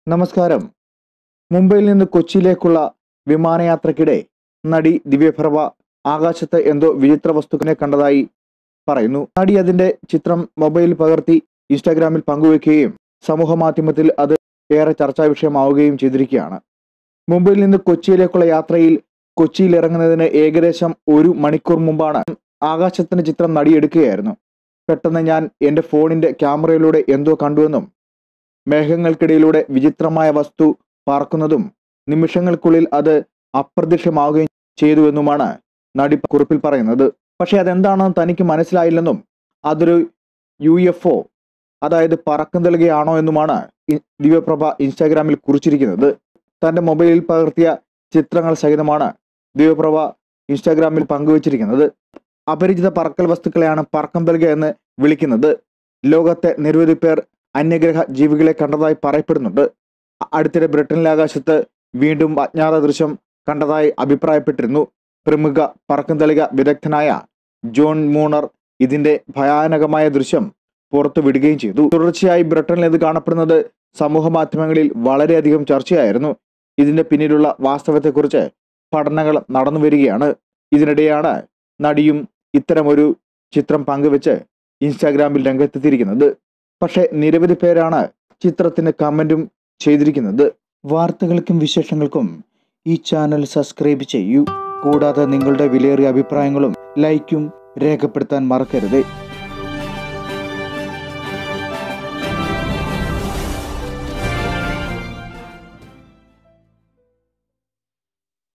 നമസ്കാരം മുംബൈയിൽ നിന്ന് കൊച്ചിയിലേക്കുള്ള വിമാനയാത്രക്കിടെ നടി ദിവ്യപ്രഭ ആകാശത്ത് എന്തോ വിചിത്ര വസ്തുക്കളെ കണ്ടതായി പറയുന്നു നടി അതിന്റെ ചിത്രം മൊബൈലിൽ പകർത്തി ഇൻസ്റ്റാഗ്രാമിൽ പങ്കുവെക്കുകയും സമൂഹ മാധ്യമത്തിൽ അത് ഏറെ ചർച്ചാ വിഷയമാവുകയും ചെയ്തിരിക്കുകയാണ് മുംബൈയിൽ നിന്ന് കൊച്ചിയിലേക്കുള്ള യാത്രയിൽ കൊച്ചിയിൽ ഇറങ്ങുന്നതിന് ഏകദേശം ഒരു മണിക്കൂർ മുമ്പാണ് ആകാശത്തിന്റെ ചിത്രം നടിയെടുക്കുകയായിരുന്നു പെട്ടെന്ന് ഞാൻ എന്റെ ഫോണിന്റെ ക്യാമറയിലൂടെ എന്തോ കണ്ടുവെന്നും മേഘങ്ങൾക്കിടയിലൂടെ വിചിത്രമായ വസ്തു പറക്കുന്നതും നിമിഷങ്ങൾക്കുള്ളിൽ അത് അപ്രത്യക്ഷമാവുകയും ചെയ്തുവെന്നുമാണ് നടി കുറിപ്പിൽ പറയുന്നത് പക്ഷെ അതെന്താണെന്ന് തനിക്ക് മനസ്സിലായില്ലെന്നും അതൊരു യു എഫ് ഒ അതായത് പറക്കം തെളുകയാണോ എന്നുമാണ് ഇ- ദിവ്യപ്രഭ ഇൻസ്റ്റാഗ്രാമിൽ കുറിച്ചിരിക്കുന്നത് തന്റെ മൊബൈലിൽ പകർത്തിയ ചിത്രങ്ങൾ സഹിതമാണ് ദിവ്യപ്രഭ ഇൻസ്റ്റാഗ്രാമിൽ പങ്കുവച്ചിരിക്കുന്നത് അപരിചിത പറക്കൽ വസ്തുക്കളെയാണ് പറക്കം തെളുക എന്ന് വിളിക്കുന്നത് ലോകത്തെ നിരവധി പേർ അന്യഗ്രഹ ജീവികളെ കണ്ടതായി പറയപ്പെടുന്നുണ്ട് അ- അടുത്തിടെ ബ്രിട്ടനിലെ ആകാശത്ത് വീണ്ടും അജ്ഞാത ദൃശ്യം കണ്ടതായി അഭിപ്രായപ്പെട്ടിരുന്നു പ്രമുഖ പറക്കം തെളിക വിദഗ്ധനായ ജോൺ മൂണർ ഇതിന്റെ ഭയാനകമായ ദൃശ്യം പുറത്തു വിടുകയും ചെയ്തു തുടർച്ചയായി ബ്രിട്ടനിൽ ഇത് കാണപ്പെടുന്നത് സമൂഹ മാധ്യമങ്ങളിൽ വളരെയധികം ചർച്ചയായിരുന്നു ഇതിന്റെ പിന്നിലുള്ള വാസ്തവത്തെക്കുറിച്ച് പഠനങ്ങൾ നടന്നു വരികയാണ് ഇതിനിടെയാണ് നടിയും ഇത്തരമൊരു ചിത്രം പങ്കുവെച്ച് ഇൻസ്റ്റാഗ്രാമിൽ രംഗത്തെത്തിയിരിക്കുന്നത് പക്ഷേ നിരവധി പേരാണ് ചിത്രത്തിന് കമന്റും ചെയ്തിരിക്കുന്നത് വാർത്തകൾക്കും വിശേഷങ്ങൾക്കും ഈ ചാനൽ സബ്സ്ക്രൈബ് ചെയ്യൂ കൂടാതെ നിങ്ങളുടെ വിലയേറിയ അഭിപ്രായങ്ങളും ലൈക്കും രേഖപ്പെടുത്താൻ മറക്കരുത്